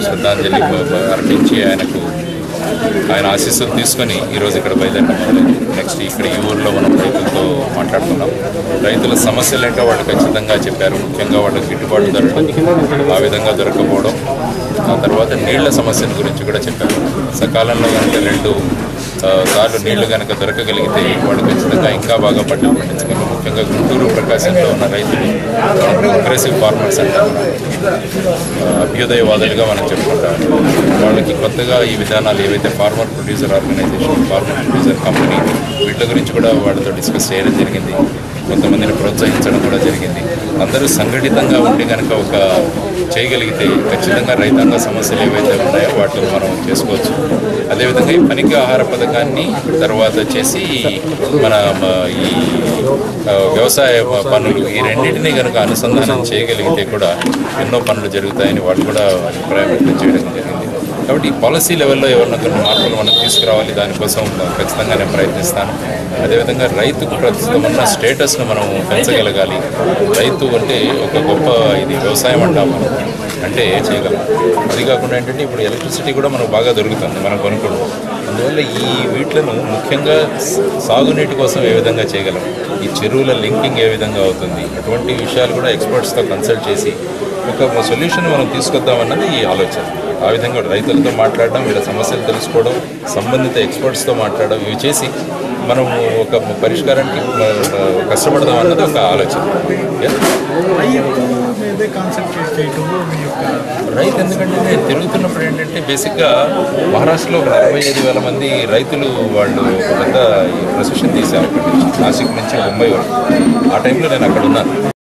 శ్రద్ధాంజలి అర్పించి ఆయనకు ఆయన ఆశీస్సులు తీసుకొని ఈరోజు ఇక్కడ బయలుదేరడం మొదలైంది నెక్స్ట్ ఇక్కడ ఈ ఊర్లో మనం రైతులతో మాట్లాడుతున్నాం రైతుల సమస్యలు ఏంటో వాళ్ళు ఖచ్చితంగా చెప్పారు ముఖ్యంగా వాళ్ళకి గిట్టుబాటు ధరలు ఆ విధంగా దొరకపోవడం ఆ తర్వాత నీళ్ల సమస్యల గురించి కూడా చెప్పారు సకాలంలో కనుక రెండు ఆ, సార్లు నీళ్లు కనుక దొరకగలిగితే వాళ్ళు ఖచ్చితంగా ఇంకా బాగా పంటలు పండించగలరు ముఖ్యంగా గుంటూరు ప్రకాశంలో ఉన్న రైతులు అగ్రెసివ్ ఫార్మర్స్ అంటారు ఆ, అభ్యుదయవాదులుగా మనం చెప్పుకుంటాం వాళ్ళకి కొత్తగా ఈ విధానాలు ఏవైతే farmer producer organisation farmer producer company వీటి గురించి కూడా వాళ్ళతో డిస్కస్ చేయడం జరిగింది కొంతమందిని ప్రోత్సహించడం కూడా జరిగింది అందరూ సంఘటితంగా ఉండి కనుక ఒక చేయగలిగితే ఖచ్చితంగా రైతాంగ సమస్యలు ఏవైతే ఉన్నాయో వాటిని మనం చేసుకోవచ్చు అదేవిధంగా ఈ పనికి ఆహార పథకాన్ని తర్వాత వచ్చేసి మన మ, ఈ ఆ, వ్యవసాయ ప- పనులు ఈ రెండింటినీ కనుక అనుసంధానం చేయగలిగితే కూడా ఎన్నో పనులు జరుగుతాయని వాళ్ళు కూడా అభిప్రాయం వ్యక్తం చేయడం జరిగింది కాబట్టి ఈ పాలసీ లెవెల్లో ఎవరిన కొన్ని మార్పులు మనం తీసుకురావాలి దానికోసం ఖచ్చితంగా నేను ప్రయత్నిస్తాను అదేవిధంగా రైతుకు ప్రస్తుతం ఉన్న స్టేటస్ను మనం పెంచగలగాలి రైతు అంటే ఒక గొప్ప ఇది వ్యవసాయం అంటాం మనం అంటే చేయగలం అది కాకుండా ఏంటంటే ఇప్పుడు ఎలక్ట్రిసిటీ కూడా మనకు బాగా దొరుకుతుంది మనం కొనుక్కోవడం అందువల్ల ఈ వీటిలను ముఖ్యంగా స- సాగునీటి కోసం ఏ విధంగా చేయగలం ఈ చెరువుల లింకింగ్ ఏ విధంగా అవుతుంది అటువంటి విషయాలు కూడా ఎక్స్పర్ట్స్తో కన్సల్ట్ చేసి ఒక సొల్యూషన్ మనం తీసుకొద్దామన్నది ఈ ఆలోచన ఆ విధంగా రైతులతో మాట్లాడడం వీళ్ళ సమస్యలు తెలుసుకోవడం సంబంధిత ఎక్స్పర్ట్స్తో మాట్లాడడం ఇవి చేసి మనం ఒక పరిష్కారానికి మ- మ- కష్టపడదాం అన్నది ఒక ఆలోచన Yeah? రైతు మీదే కాన్సన్ట్రేట్ చేయటంలో మీ యొక్క రైతు ఎందుకంటే నేను తిరుగుతున్నప్పుడు ఏంటంటే బేసిక్గా మహారాష్ట్రలో ఒక నలభై ఐదు వేల మంది రైతులు వాళ్ళు ఒక పెద్ద ప్రొసెషన్ తీశారు అక్కడి నుంచి నాసిక్ నుంచి ముంబై వరకు ఆ టైంలో నేను అక్కడ ఉన్నాను